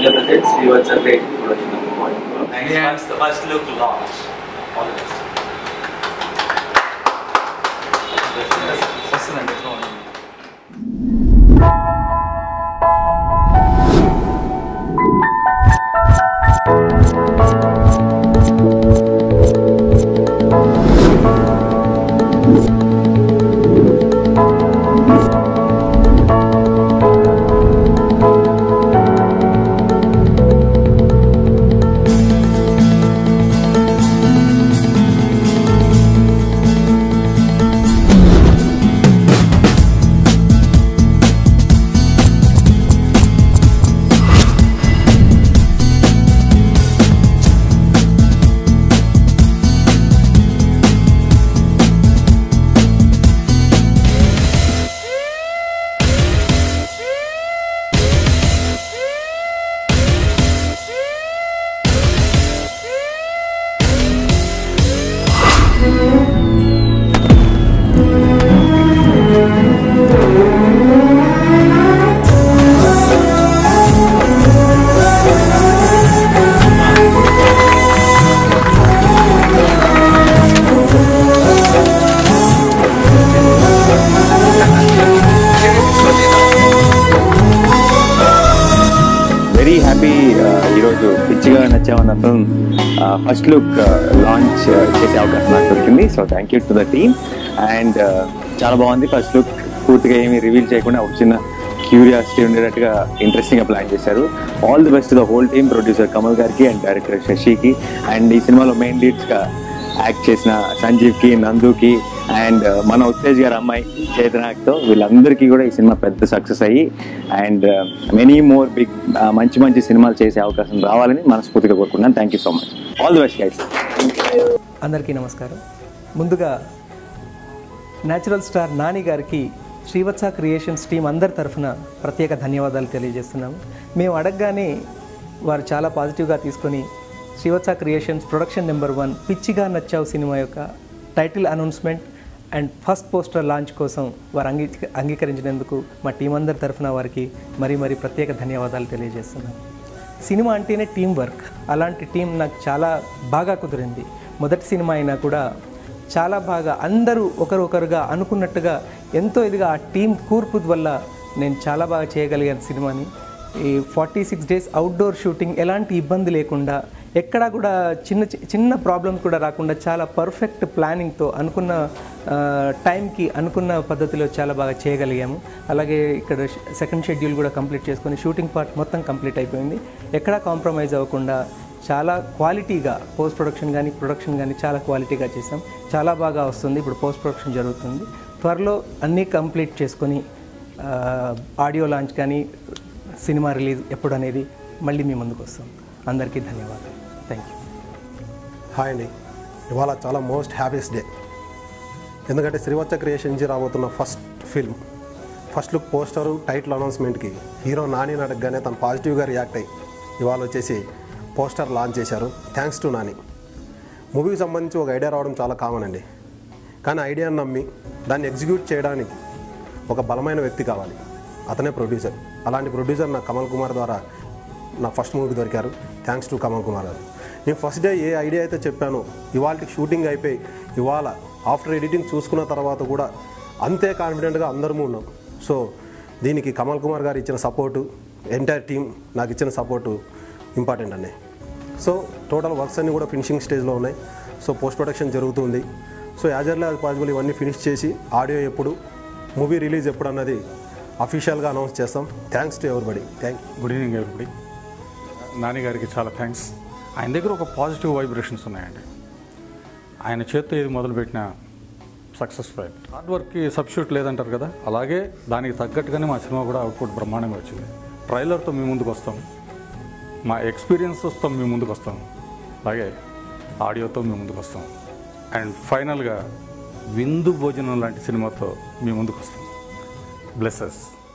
Limited, Srivatsa Creative Production Number One. Thanks. That's the first look launch. All the best. వస్తుందండి very happy ఈరోజు పిచ్చిగా నచ్చామన్న film first look launch చేసే అవకాశం నాకు దొరికింది so thank you to the team and చాలా బాగుంది ఫస్ట్ లుక్ పూర్తిగా ఏమీ రివీల్ చేయకుండా ఒక చిన్న క్యూరియాసిటీ ఉండేటట్టుగా ఇంట్రెస్టింగ్ గా ప్లాన్ చేశారు all the best the whole team producer Kamal గారికి అండ్ డైరెక్టర్ శశికి అండ్ ఈ సినిమాలో మెయిన్ లీడ్స్ గా యాక్ట్ చేసిన సంజీవ్కి నందుకి అండ్ మన ఉత్తేజ్ గారి అమ్మాయి చేతనాక్తో వీళ్ళందరికీ కూడా ఈ సినిమా పెద్ద సక్సెస్ అయ్యి అండ్ మెనీ మోర్ బిగ్ మంచి మంచి సినిమాలు చేసే అవకాశం రావాలని మనస్ఫూర్తిగా కోరుకున్నాను thank you so much all the best guys అందరికీ నమస్కారం ముందుగా న్యాచురల్ స్టార్ నాని గారికి శ్రీవత్స క్రియేషన్స్ టీం అందరి తరఫున ప్రత్యేక ధన్యవాదాలు తెలియజేస్తున్నాము మేము అడగగానే వారు చాలా పాజిటివ్గా తీసుకొని Srivatsa creations production number one Pichiga Nachavu సినిమా యొక్క title announcement and first poster launch కోసం వారు అంగీ అంగీకరించినందుకు మా టీం అందరి తరఫున వారికి మరీ మరీ ప్రత్యేక ధన్యవాదాలు తెలియజేస్తున్నాను సినిమా అంటేనే టీం వర్క్ అలాంటి టీం నాకు చాలా బాగా కుదిరింది మొదటి సినిమా అయినా కూడా చాలా బాగా అందరూ ఒకరొకరుగా అనుకున్నట్టుగా ఎంతో ఇదిగా ఆ టీం కూర్పు వల్ల నేను చాలా బాగా చేయగలిగాను సినిమాని ఈ forty six days outdoor shooting ఎలాంటి ఇబ్బంది లేకుండా ఎక్కడా కూడా చిన్న చి- చిన్న ప్రాబ్లమ్స్ కూడా రాకుండా చాలా పర్ఫెక్ట్ ప్లానింగ్తో అనుకున్న ఆ, టైంకి అనుకున్న పద్ధతిలో చాలా బాగా చేయగలిగాము అలాగే ఇక్కడ సెకండ్ షెడ్యూల్ కూడా కంప్లీట్ చేసుకొని షూటింగ్ పార్ట్ మొత్తం కంప్లీట్ అయిపోయింది ఎక్కడా కాంప్రమైజ్ అవ్వకుండా చాలా క్వాలిటీగా పోస్ట్ ప్రొడక్షన్ కానీ ప్రొడక్షన్ కానీ చాలా క్వాలిటీగా చేసాం చాలా బాగా వస్తుంది ఇప్పుడు పోస్ట్ ప్రొడక్షన్ జరుగుతుంది త్వరలో అన్నీ కంప్లీట్ చేసుకొని ఆ, ఆడియో లాంచ్ కానీ సినిమా రిలీజ్ ఎప్పుడు అనేది మళ్ళీ మీ ముందుకు వస్తాం అందరికీ ధన్యవాదాలు థ్యాంక్ యూ హాయ్ అండి ఇవాళ చాలా మోస్ట్ హ్యాపీస్ట్ డే ఎందుకంటే శ్రీవత్స క్రియేషన్ నుంచి రాబోతున్న first film first look poster title అనౌన్స్మెంట్కి హీరో నాని అడగగానే తను పాజిటివ్గా రియాక్ట్ అయ్యి ఇవాళ వచ్చేసి పోస్టర్ లాంచ్ చేశారు థ్యాంక్స్ టు నాని మూవీకి సంబంధించి ఒక ఐడియా రావడం చాలా కామన్ అండి కానీ ఐడియాని నమ్మి దాన్ని ఎగ్జిక్యూట్ చేయడానికి ఒక బలమైన వ్యక్తి కావాలి అతనే ప్రొడ్యూసర్ అలాంటి ప్రొడ్యూసర్ నా కమల్ కుమార్ ద్వారా నా ఫస్ట్ మూవీకి దొరికారు థ్యాంక్స్ టు కమల్ కుమార్ గారు నేను ఫస్ట్ డే ఏ ఐడియా అయితే చెప్పానో ఇవాళకి షూటింగ్ అయిపోయి ఇవాళ ఆఫ్టర్ ఎడిటింగ్ చూసుకున్న తర్వాత కూడా అంతే కాన్ఫిడెంట్గా అందరము ఉన్నాం సో దీనికి కమల్ కుమార్ గారు ఇచ్చిన సపోర్టు ఎంటైర్ టీం నాకు ఇచ్చిన సపోర్టు ఇంపార్టెంట్ అండి సో టోటల్ వర్క్స్ అన్నీ కూడా ఫినిషింగ్ స్టేజ్లో ఉన్నాయి సో పోస్ట్ ప్రొడక్షన్ జరుగుతుంది so as early as possible ఇవన్నీ ఫినిష్ చేసి ఆడియో ఎప్పుడు మూవీ రిలీజ్ ఎప్పుడు అన్నది అఫీషియల్గా అనౌన్స్ చేస్తాం thanks to everybody thank good evening everybody Nani గారికి చాలా థ్యాంక్స్ ఆయన దగ్గర ఒక పాజిటివ్ వైబ్రేషన్స్ ఉన్నాయండి ఆయన చేత్తో ఏది మొదలుపెట్టినా సక్సెస్ఫుల్ హార్డ్ వర్క్కి సబ్స్టిట్యూట్ లేదంటారు కదా అలాగే దానికి తగ్గట్టుగానే మా సినిమా కూడా అవుట్పుట్ బ్రహ్మాండంగా వచ్చింది ట్రైలర్తో మీ ముందుకు వస్తాం మా ఎక్స్పీరియన్సెస్తో మీ ముందుకు వస్తాం అలాగే ఆడియోతో మీ ముందుకు వస్తాం అండ్ ఫైనల్గా విందు భోజనం లాంటి సినిమాతో మీ ముందుకు వస్తాం బ్లెస్సెస్